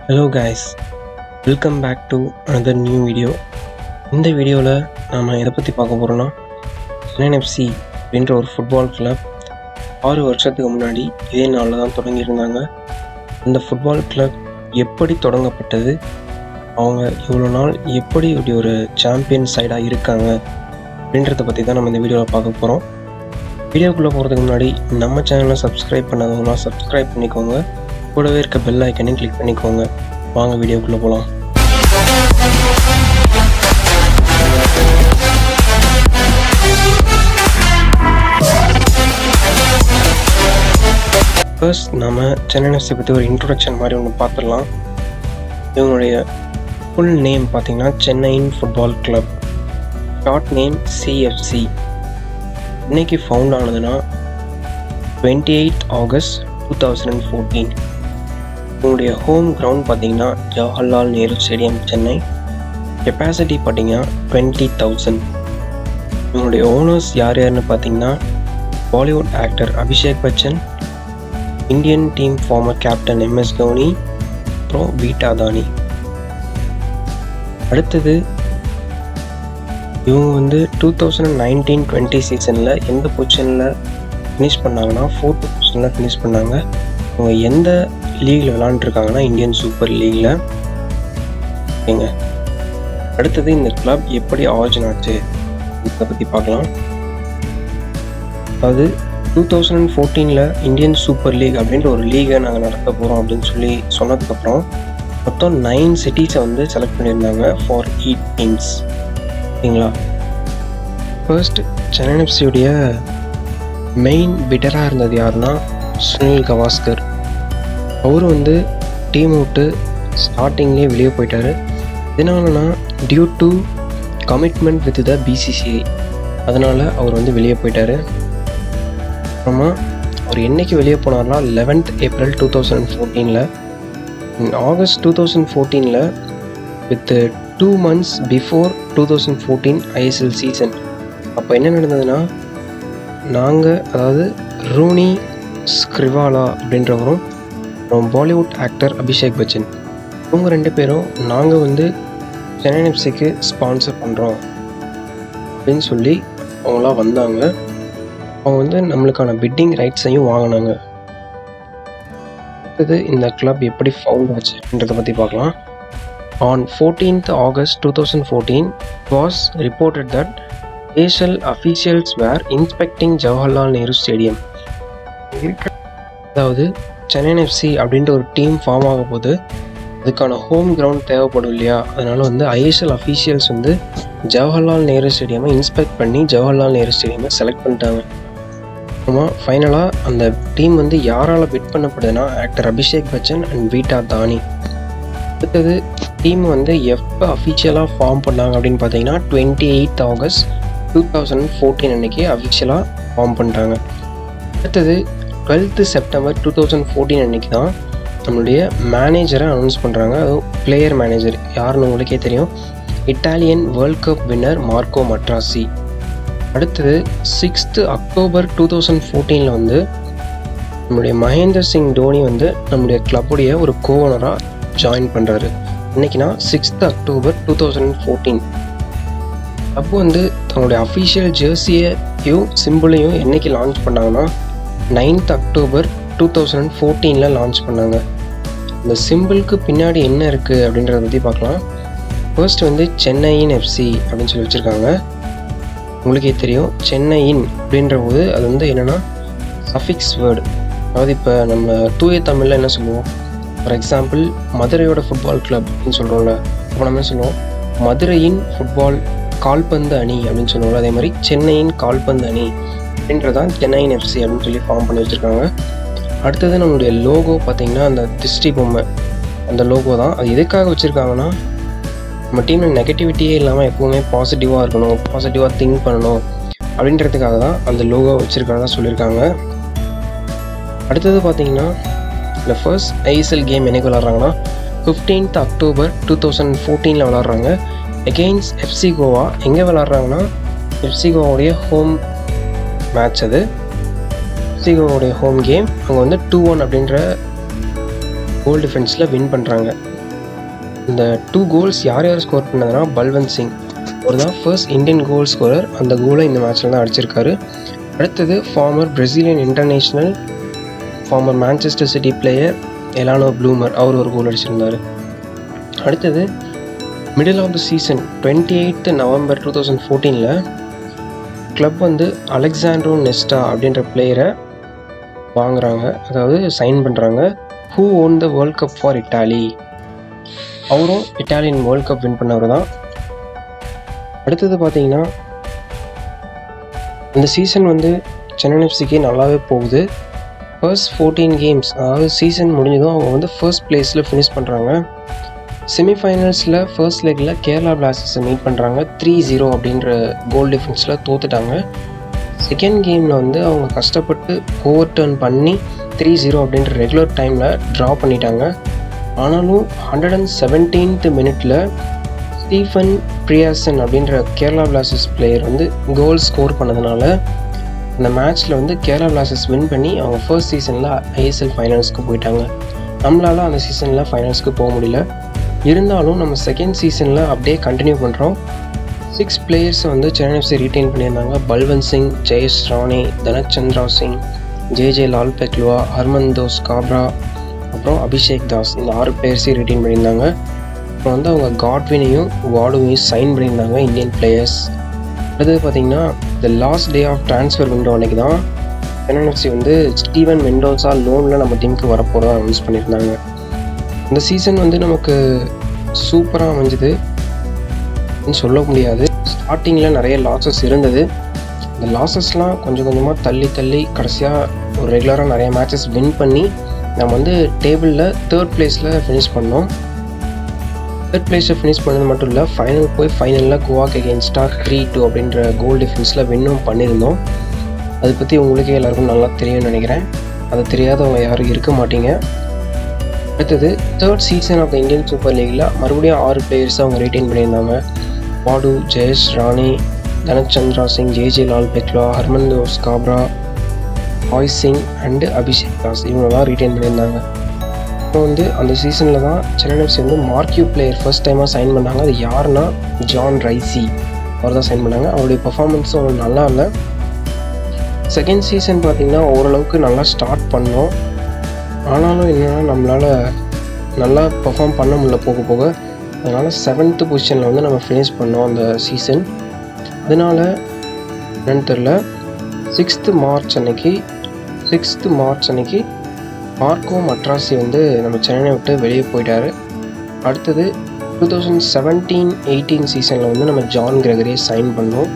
hello guys welcome back to another new video இந்த வீடியோவில் நாம் எதை பற்றி பார்க்க போகிறோன்னா என்எஃப்சி அப்படின்ற ஒரு ஃபுட்பால் கிளப் ஆறு வருஷத்துக்கு முன்னாடி இதே நாளில் தான் தொடங்கியிருந்தாங்க இந்த ஃபுட்பால் கிளப் எப்படி தொடங்கப்பட்டது அவங்க இவ்வளோ நாள் எப்படி இப்படி ஒரு சாம்பியன் சைடாக இருக்காங்க அப்படின்றத பற்றி தான் நம்ம இந்த வீடியோவில் பார்க்க போகிறோம் வீடியோக்குள்ளே போகிறதுக்கு முன்னாடி நம்ம சேனலை சப்ஸ்கிரைப் பண்ணாதவங்களாம் சப்ஸ்கிரைப் பண்ணிக்கோங்க கூடவே இருக்க பெல் ஐக்கனையும் கிளிக் பண்ணிக்கோங்க வாங்க வீடியோக்குள்ளே போகலாம் ஃபர்ஸ்ட் நம்ம சென்னை எஃப்சி பற்றி ஒரு இன்ட்ரொடக்ஷன் மாதிரி ஒன்று பார்த்துடலாம் இவங்களுடைய ஃபுல் நேம் பார்த்தீங்கன்னா சென்னையின் football club short name CFC இன்னைக்கு ஃபவுண்ட் ஆனதுன்னா twenty eight August two thousand and fourteen உங்களுடைய ஹோம் கிரவுண்ட் பார்த்தீங்கன்னா ஜவஹர்லால் நேரு ஸ்டேடியம் சென்னை கெப்பாசிட்டி பார்த்தீங்கன்னா டுவெண்ட்டி தௌசண்ட் இவங்களுடைய ஓனர்ஸ் யார் யாருன்னு பார்த்தீங்கன்னா Bollywood actor Abhishek Bachchan Indian team former captain MS Dhoni அப்புறம் வீட்டா தானி அடுத்தது இவங்க வந்து டூ தௌசண்ட் நைன்டீன் டுவெண்ட்டி சீசனில் எந்த பொசிஷனில் ஃபினிஷ் பண்ணாங்கன்னா ஃபோர்த் பொசிஷனில் ஃபினிஷ் பண்ணாங்க அவங்க எந்த லீகில் விளாண்டுருக்காங்கன்னா இந்தியன் சூப்பர் லீகில் ஓகேங்க அடுத்தது இந்த கிளப் எப்படி ஆரிஜின் ஆச்சு இதை பற்றி பார்க்கலாம் அதாவது டூ தௌசண்ட் அண்ட் ஃபோர்டீனில் இந்தியன் சூப்பர் லீக் அப்படின்ற ஒரு லீகை நாங்கள் நடத்த போகிறோம் அப்படின்னு சொல்லி சொன்னதுக்கப்புறம் மொத்தம் நைன் சிட்டிஸை வந்து செலக்ட் பண்ணியிருந்தாங்க ஃபார் எயிட் டீம்ஸ் ஓகேங்களா ஃபர்ஸ்ட் சென்னை எஃப்சியுடைய மெயின் பிட்டராக இருந்தது யாருன்னா சுனில் கவாஸ்கர் அவர் வந்து டீம் விட்டு ஸ்டார்டிங்லேயே வெளியே போயிட்டார் இதனாலனா due to commitment with the BCCI அதனால் அவர் வந்து வெளியே போயிட்டார் அப்புறமா அவர் என்னைக்கு வெளியே போனார்னா லெவன்த் ஏப்ரல் டூ தௌசண்ட் ஃபோர்டீனில் ஆகஸ்ட் டூ தௌசண்ட் ஃபோர்டீனில் with two months before two thousand fourteen ISL season அப்போ என்ன நடந்ததுன்னா நாங்கள் அதாவது ரூனி ஸ்க்ரிவாலா அப்படின்றவரும் அப்புறம் பாலிவுட் ஆக்டர் அபிஷேக் பச்சன் இவங்க ரெண்டு பேரும் நாங்கள் வந்து சென்னை எஃப்சிக்கு ஸ்பான்சர் பண்ணுறோம் அப்படின்னு சொல்லி அவங்களாம் வந்தாங்க அவங்க வந்து நம்மளுக்கான பிட்டிங் ரைட்ஸையும் வாங்கினாங்க அடுத்தது இந்த கிளப் எப்படி ஃபவுண்ட் ஆச்சு அப்படின்றத பற்றி பார்க்கலாம் on fourteenth August two thousand fourteen was reported that ஏஷியல் officials were inspecting Jawaharlal Nehru stadium அதாவது சென்னை எஃப்சி அப்படின்ற ஒரு டீம் ஃபார்ம் ஆக போது அதுக்கான ஹோம் கிரவுண்ட் தேவைப்படும் இல்லையா அதனால வந்து ஐஎஸ்எல் அஃபீஷியல்ஸ் வந்து ஜவஹர்லால் நேரு ஸ்டேடியமை இன்ஸ்பெக்ட் பண்ணி ஜவஹர்லால் நேரு ஸ்டேடியமை செலக்ட் பண்ணிட்டாங்க அப்புறமா ஃபைனலாக அந்த டீம் வந்து யாரால் பிட் பண்ணப்படுதுன்னா ஆக்டர் அபிஷேக் பச்சன் அண்ட் வீட்டா தானி அடுத்தது டீம் வந்து எப்போ அஃபிஷியலாக ஃபார்ம் பண்ணாங்க அப்படின்னு பார்த்தீங்கன்னா twenty eighth August two thousand fourteen அன்னைக்கு அஃபிஷியலாக ஃபார்ம் பண்ணிட்டாங்க அடுத்தது twelfth September two thousand fourteen அன்னைக்கு தான் நம்மளுடைய மேனேஜரை அனௌன்ஸ் பண்ணுறாங்க அதுவும் பிளேயர் மேனேஜர் யாருன்னு உங்களுக்கே தெரியும் Italian world cup winner Marco Materazzi அடுத்தது சிக்ஸ்த்து அக்டோபர் டூ தௌசண்ட் ஃபோர்டீனில் வந்து நம்முடைய மகேந்தர் சிங் தோனி வந்து நம்முடைய கிளப்புடைய ஒரு கோவனராக ஜாயின் பண்ணுறாரு இன்னைக்குனா sixth October two thousand fourteen club வந்து தன்னுடைய அஃபிஷியல் ஜெர்சியையும் சிம்பிளையும் என்னைக்கு லான்ச் பண்ணாங்கன்னா நைன்த் அக்டோபர் டூ தௌசண்ட் ஃபோர்டீனில் லான்ச் பண்ணாங்க இந்த சிம்பிளுக்கு பின்னாடி என்ன இருக்குது அப்படின்றத பற்றி பார்க்கலாம் ஃபர்ஸ்ட் வந்து சென்னையின் எஃப்சி அப்படின்னு சொல்லி வச்சுருக்காங்க உங்களுக்கே தெரியும் சென்னையின் அப்படின்ற போது அது வந்து என்னென்னா சஃபிக்ஸ் வேர்டு அதாவது இப்போ நம்ம தூய தமிழில் என்ன சொல்லுவோம் ஃபார் எக்ஸாம்பிள் மதுரையோட ஃபுட்பால் கிளப் அப்படின்னு சொல்கிறோம்ல அப்போ நம்ம என்ன சொல்லுவோம் மதுரையின் ஃபுட்பால் கால்பந்து அணி அப்படின்னு சொல்லுவோம்ல அதே மாதிரி சென்னையின் கால்பந்து அணி அப்படின்றதான் சென்னையின் எஃப்சி அப்படின்னு சொல்லி ஃபார்ம் பண்ணி வச்சுருக்காங்க அடுத்தது நம்மளுடைய லோகோ பார்த்தீங்கன்னா அந்த திருஷ்டி பொம்மை அந்த லோகோ தான் அது எதுக்காக வச்சுருக்காங்கன்னா நம்ம டீமில் நெகட்டிவிட்டியே இல்லாமல் எப்போவுமே பாசிட்டிவாக இருக்கணும் பாசிட்டிவாக திங்க் பண்ணணும் அப்படின்றதுக்காக தான் அந்த லோகோ வச்சுருக்கிறதா சொல்லியிருக்காங்க அடுத்தது பார்த்தீங்கன்னா இந்த ஃபர்ஸ்ட் ஐஎஸ்எல் கேம் என்னைக்கு விளாட்றாங்கன்னா ஃபிஃப்டீன்த் அக்டோபர் டூ தௌசண்ட் ஃபோர்டீனில் விளாட்றாங்க எகெயின்ஸ் எஃப்சி கோவா எங்கே விளாட்றாங்கன்னா எஃப்சி கோவாவுடைய ஹோம் மேட்ச் அது எஃப்சி கோவாவுடைய ஹோம் கேம் அங்கே வந்து டூ ஒன் அப்படின்ற கோல் டிஃபென்ஸில் வின் பண்ணுறாங்க இந்த டூ கோல்ஸ் யார் யார் ஸ்கோர் பண்ணதுன்னா பல்வந்த் சிங் அவர் தான் ஃபர்ஸ்ட் இந்தியன் கோல் ஸ்கோரர் அந்த கோலை இந்த மேட்ச்சில் தான் அடிச்சிருக்காரு அடுத்தது former Brazilian international former Manchester City player Elano Blumer அவர் ஒரு கோல் அடிச்சிருந்தார் அடுத்தது middle of the season twenty eight November two thousand ஃபோர்டீனில் கிளப் வந்து அலெக்சாண்ட்ரோ நெஸ்டா அப்படின்ற பிளேயரை வாங்குறாங்க அதாவது சைன் பண்ணுறாங்க who won the World Cup for Italy அவரும் இட்டாலியன் வேர்ல்ட் கப் வின் பண்ணவர் தான் அடுத்தது பார்த்தீங்கன்னா இந்த சீசன் வந்து சென்னை எஃப்சிக்கு நல்லாவே போகுது ஃபர்ஸ்ட் ஃபோர்டீன் கேம்ஸ் அதாவது சீசன் முடிஞ்சதும் அவங்க வந்து ஃபர்ஸ்ட் பிளேஸில் ஃபினிஷ் பண்ணுறாங்க செமிஃபைனல்ஸில் ஃபர்ஸ்ட் லெக்கில் கேரளா பிளாஸ்டர்ஸை மீட் பண்ணுறாங்க த்ரீ ஜீரோ அப்படின்ற கோல் டிஃபரன்ஸில் தோத்துட்டாங்க செகண்ட் கேமில் வந்து அவங்க கஷ்டப்பட்டு ஓவர் டர்ன் பண்ணி த்ரீ ஜீரோ அப்படின்ற ரெகுலர் டைமில் ட்ரா பண்ணிட்டாங்க ஆனாலும் ஹண்ட்ரட் அண்ட் செவன்டீன்த் மினிட்ல ஸ்டீஃபன் பிரியாசன் அப்படின்ற கேரளா பிளாஸ்டர்ஸ் பிளேயர் வந்து கோல் ஸ்கோர் பண்ணதுனால அந்த மேட்ச்சில் வந்து கேரளா பிளாஸ்டர்ஸ் வின் பண்ணி அவங்க ஃபர்ஸ்ட் சீசனில் ஐஎஸ்எல் ஃபைனல்ஸ்க்கு போயிட்டாங்க நம்மளால் அந்த சீசனில் ஃபைனல்ஸ்க்கு போக முடியல இருந்தாலும் நம்ம செகண்ட் சீசனில் அப்படியே கண்டினியூ பண்ணுறோம் சிக்ஸ் பிளேயர்ஸ் வந்து சென்னை எஃப்சி ரீட்டைன் பண்ணியிருந்தாங்க பல்வந்த் சிங் ஜெயஸ் ராணி தனச்சந்திரா சிங் ஜே ஜே லால் பெக்லுவா ஹர்மந்தோஸ் காப்ரா அப்புறம் அபிஷேக் தாஸ் இந்த ஆறு பிளேயர்ஸையும் ரிட்டைன் பண்ணியிருந்தாங்க அப்புறம் வந்து அவங்க காட்வினையும் வாடுவையும் சைன் பண்ணியிருந்தாங்க இந்தியன் பிளேயர்ஸ் அடுத்தது பார்த்தீங்கன்னா the last day of transfer window அன்னைக்கு தான் என்என்எஃப்சி வந்து ஸ்டீவன் மெண்டோஸா லோனில் நம்ம டீமுக்கு வரப்போகிறதா அனௌன்ஸ் பண்ணியிருந்தாங்க இந்த சீசன் வந்து நமக்கு சூப்பராக அமைஞ்சுது சொல்ல முடியாது ஸ்டார்டிங்கில் நிறைய லாஸஸ் இருந்தது இந்த லாஸஸ்லாம் கொஞ்சம் கொஞ்சமாக தள்ளி தள்ளி கடைசியாக ஒரு ரெகுலராக நிறைய மேட்சஸ் வின் பண்ணி நம்ம வந்து டேபிளில் தேர்ட் பிளேஸில் ஃபினிஷ் பண்ணோம் தேர்ட் பிளேஸில் ஃபினிஷ் பண்ணது மட்டும் இல்லை ஃபைனல் போய் ஃபைனலில் கோவாக்கு அகேன்ஸ்டாக த்ரீ டூ அப்படின்ற கோல் டிஃபரன்ஸில் வின்னும் பண்ணியிருந்தோம் அதை பற்றி உங்களுக்கே எல்லாருக்கும் நல்லா தெரியும்னு நினைக்கிறேன் அது தெரியாதவங்க யாரும் இருக்க மாட்டீங்க அடுத்தது third season of the Indian Super லீக்கில் மறுபடியும் ஆறு பிளேயர்ஸ் அவங்க ரீட்டைன் பண்ணியிருந்தாங்க பாடு ஜெயஸ் ராணி தனச்சந்திரா சிங் ஜேஜே லால் பெக்லா ஹர்மந்தோஸ் காப்ரா ஆய் சிங் அண்டு அபிஷேக் தாஸ் இவங்கெல்லாம் ரீட்டைன் பண்ணியிருந்தாங்க இப்போ வந்து அந்த சீசனில் தான் சென்னை எஃப்சி வந்து மார்க்யூ பிளேயர் ஃபர்ஸ்ட் டைமாக சைன் பண்ணாங்க அது யாருன்னா ஜான் ரைசி அவர் தான் சைன் பண்ணாங்க அவருடைய பர்ஃபார்மன்ஸும் அவ்வளோ நல்லா இல்லை செகண்ட் சீசன் பார்த்திங்கன்னா ஓரளவுக்கு நல்லா ஸ்டார்ட் பண்ணோம் ஆனாலும் என்னென்னா நம்மளால் நல்லா பர்ஃபார்ம் பண்ண முடியல போக போக அதனால் செவன்த்து பொசிஷனில் வந்து நம்ம ஃபினிஷ் பண்ணோம் அந்த சீசன் அதனால் என்னன்னு தெரில சிக்ஸ்த்து மார்ச் அன்னைக்கு சிக்ஸ்த்து மார்ச் அன்னைக்கு மார்க்கோ மட்ராசி வந்து நம்ம சென்னை விட்டு வெளியே போயிட்டார் அடுத்தது டூ தௌசண்ட் செவன்டீன் எயிட்டீன் சீசனில் வந்து நம்ம ஜான் கிரகரியை சைன் பண்ணோம்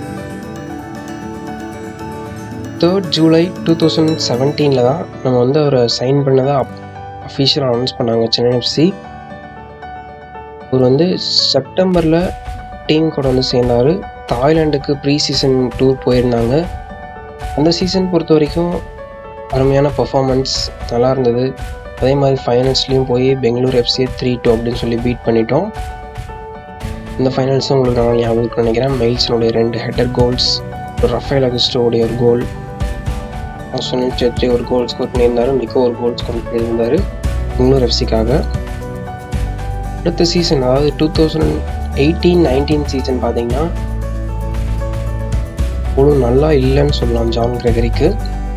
தேர்ட் ஜூலை டூ தௌசண்ட் செவன்டீனில் தான் நம்ம வந்து அவரை சைன் பண்ணதாக அப் அஃபீஷியலாக அனௌன்ஸ் பண்ணாங்க சென்னை எஃப்சி அவர் வந்து செப்டம்பரில் டீம் கூட வந்து சேர்ந்தார் தாய்லாண்டுக்கு ப்ரீ சீசன் டூர் போயிருந்தாங்க அந்த சீசன் பொறுத்த வரைக்கும் அருமையான பர்ஃபார்மன்ஸ் நல்லா இருந்தது அதே மாதிரி ஃபைனல்ஸ்லேயும் போய் பெங்களூர் எஃப்சியை த்ரீ டூ அப்படின்னு சொல்லி பீட் பண்ணிட்டோம் இந்த ஃபைனல்ஸும் உங்களுக்கு நல்லா ஞாபகம் இருக்குன்னு நினைக்கிறேன் மெயில்ஸனுடைய ரெண்டு ஹெட்டர் கோல்ஸ் ரஃபேல் அகஸ்டோடைய ஒரு கோல் சுனில் சேத்ரி ஒரு கோல் ஸ்கோர் பண்ணியிருந்தார் மிக்க ஒரு கோல் ஸ்கோர் பண்ணியிருந்தார் பெங்களூர் எஃப்சிக்காக அடுத்த சீசன் அதாவது two thousand eighteen nineteen season பார்த்தீங்கன்னா அவ்வளோ நல்லா இல்லைன்னு சொல்லலாம் ஜான் கிரெகரிக்கு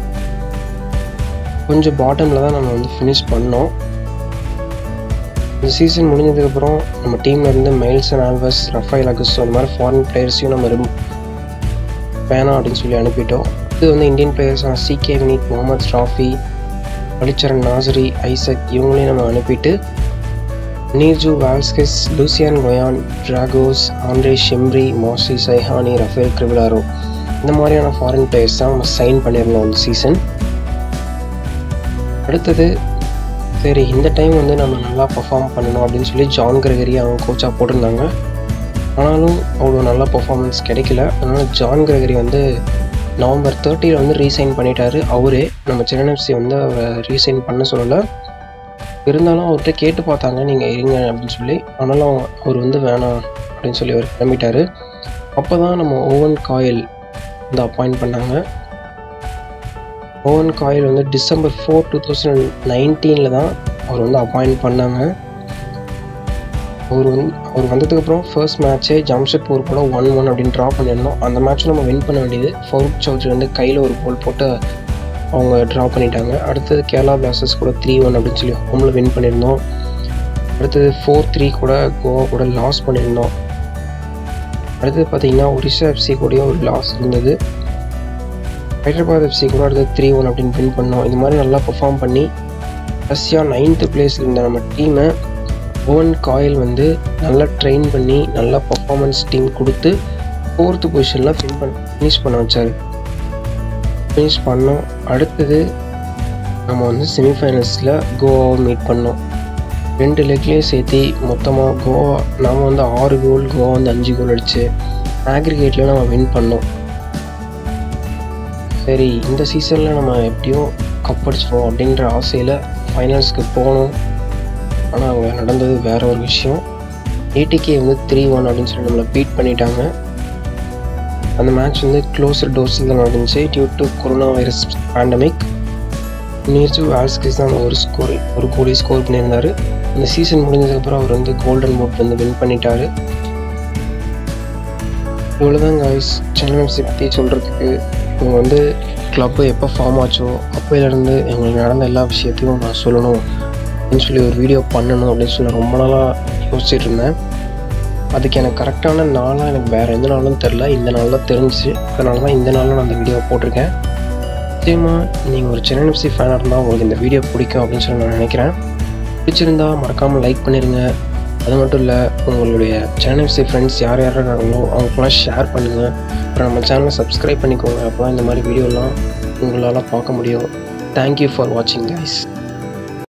கொஞ்சம் பாட்டமில் தான் நம்ம வந்து ஃபினிஷ் பண்ணோம் இந்த சீசன் முடிஞ்சதுக்கப்புறம் நம்ம டீமில் இருந்து மைல்சன் ஆல்வஸ் ரஃபைல் அகஸ்டோ அந்த மாதிரி ஃபாரின் பிளேயர்ஸையும் நம்ம ரிமூவ் வேணாம் அப்படின்னு சொல்லி அனுப்பிட்டோம் இது வந்து இந்தியன் பிளேயர்ஸான சிகே வினித் முகமது ஷாஃபி அலிச்சரன் நாசரி ஐசக் இவங்களையும் நம்ம அனுப்பிட்டு நீர்ஜு வால்ஸ்கெஸ் லூசியான் கொயான் ட்ராகோஸ் ஆண்ட்ரே ஷிம்ரி மாசி சைஹானி ரஃபேல் கிரிபிலாரோ இந்த மாதிரியான ஃபாரின் பிளேயர்ஸ் தான் நம்ம சைன் பண்ணியிருந்தோம் இந்த சீசன் அடுத்தது சரி இந்த டைம் வந்து நம்ம நல்லா பர்ஃபார்ம் பண்ணணும் அப்படின்னு சொல்லி ஜான் கிரகரி அவங்க கோச்சாக போட்டிருந்தாங்க ஆனாலும் அவ்வளோ நல்ல பர்ஃபார்மன்ஸ் கிடைக்கல அதனால் ஜான் கிரகரி வந்து நவம்பர் தேர்ட்டியில் வந்து ரீசைன் பண்ணிட்டாரு அவரே நம்ம சின்னஎஃப்சி வந்து அவரை ரீசைன் பண்ண சொல்லலை இருந்தாலும் அவர்கிட்ட கேட்டு பார்த்தாங்க நீங்கள் இருங்க அப்படின்னு சொல்லி ஆனாலும் அவர் வந்து வேணாம் அப்படின்னு சொல்லி அவர் கிளம்பிட்டார் அப்போ தான் நம்ம ஓவன் காயில் வந்து அப்பாயிண்ட் பண்ணாங்க ஓவன் காயில் வந்து டிசம்பர் ஃபோர் டூ தௌசண்ட் நைன்டீனில் தான் அவர் வந்து அப்பாயிண்ட் பண்ணாங்க அவர் வந்து அவர் வந்ததுக்கப்புறம் ஃபர்ஸ்ட் மேட்ச்சே ஜம்ஷெட்பூர் கூட ஒன் ஒன் அப்படின்னு ட்ரா பண்ணியிருந்தோம் அந்த மேட்ச்சும் நம்ம வின் பண்ண வேண்டியது ஃபருக் சௌத்ரி வந்து கையில் ஒரு கோல் போட்டு அவங்க ட்ரா பண்ணிட்டாங்க அடுத்தது கேரளா பிளாஸ்டர்ஸ் கூட த்ரீ ஒன் அப்படின்னு சொல்லி ஹோமில் வின் பண்ணியிருந்தோம் அடுத்தது ஃபோர் த்ரீ கூட கோவா கூட லாஸ் பண்ணியிருந்தோம் அடுத்தது பார்த்தீங்கன்னா ஒரிசா எஃப்சி கூடயும் ஒரு லாஸ் இருந்தது ஹைதராபாத் எஃப்சி கூட அடுத்தது த்ரீ ஒன் அப்படின்னு வின் பண்ணோம் இது மாதிரி நல்லா பெர்ஃபார்ம் பண்ணி கடைசியாக நைன்த்து பிளேஸில் இருந்த நம்ம டீமை ஓவன் காயில் வந்து நல்லா ட்ரெயின் பண்ணி நல்லா பர்ஃபார்மன்ஸ் டீம் கொடுத்து ஃபோர்த்து பொசிஷனில் ஃபின் பண்ண ஃபினிஷ் பண்ண வச்சார் ஃபினிஷ் பண்ணோம் அடுத்தது நம்ம வந்து செமிஃபைனல்ஸில் கோவாவை மீட் பண்ணோம் ரெண்டு லெக்லேயும் சேர்த்து மொத்தமாக கோவா நாம் வந்து ஆறு கோல் கோவா வந்து அஞ்சு கோல் அடிச்சு ஆக்ரிகேட்டில் நம்ம வின் பண்ணோம் சரி இந்த சீசனில் நம்ம எப்படியும் கப் அடிச்சிடுவோம் அப்படின்ற ஆசையில் ஃபைனல்ஸ்க்கு போனோம் ஆனால் அங்கே நடந்தது வேற ஒரு விஷயம் ஏடிகே வந்து த்ரீ ஒன் அப்படின்னு சொல்லி நம்மளை பீட் பண்ணிட்டாங்க அந்த மேட்ச் வந்து க்ளோஸர் டோர்ஸில் தான் நடந்துச்சு due to corona virus pandemic நீர்ச்சு ஆல்ஸ்கிஸ் தான் ஒரு ஸ்கோர் ஒரு கோலி ஸ்கோர் பண்ணியிருந்தார் இந்த சீசன் முடிஞ்சதுக்கப்புறம் அவர் வந்து கோல்டன் பூட் வந்து வின் பண்ணிட்டாரு இவ்வளோதான் காய்ஸ் சென்னை எஃப்சி பற்றி சொல்கிறதுக்கு இவங்க வந்து கிளப்பு எப்போ ஃபார்ம் ஆச்சோ அப்போயிலேருந்து எங்களுக்கு நடந்த எல்லா விஷயத்தையும் நான் சொல்லணும் அப்படின்னு சொல்லி ஒரு வீடியோ பண்ணணும் அப்படின்னு சொல்லி ரொம்ப நாளாக யோசிச்சுட்டு இருந்தேன் அதுக்கு எனக்கு கரெக்டான நாளாக எனக்கு வேறு எந்த நாளும் தெரில இந்த நாள் தான் தெரிஞ்சிச்சு அதனால தான் இந்த நாளில் நான் அந்த வீடியோ போட்டிருக்கேன் நிச்சயமாக நீங்கள் ஒரு சென்னை எஃப்சி ஃபேனாக இருந்தால் உங்களுக்கு இந்த வீடியோ பிடிக்கும் அப்படின்னு சொல்லி நான் நினைக்கிறேன் பிடிச்சிருந்தா மறக்காமல் லைக் பண்ணிடுங்க அது மட்டும் இல்லை உங்களுடைய சென்னை எஃப்சி ஃப்ரெண்ட்ஸ் யார் யார் இருக்காங்களோ அவங்களுக்குலாம் ஷேர் பண்ணுங்கள் அப்புறம் நம்ம சேனலை சப்ஸ்கிரைப் பண்ணிக்கோங்க அப்போ இந்த மாதிரி வீடியோலாம் உங்களால் பார்க்க முடியும் தேங்க்யூ ஃபார் வாட்சிங் கைஸ்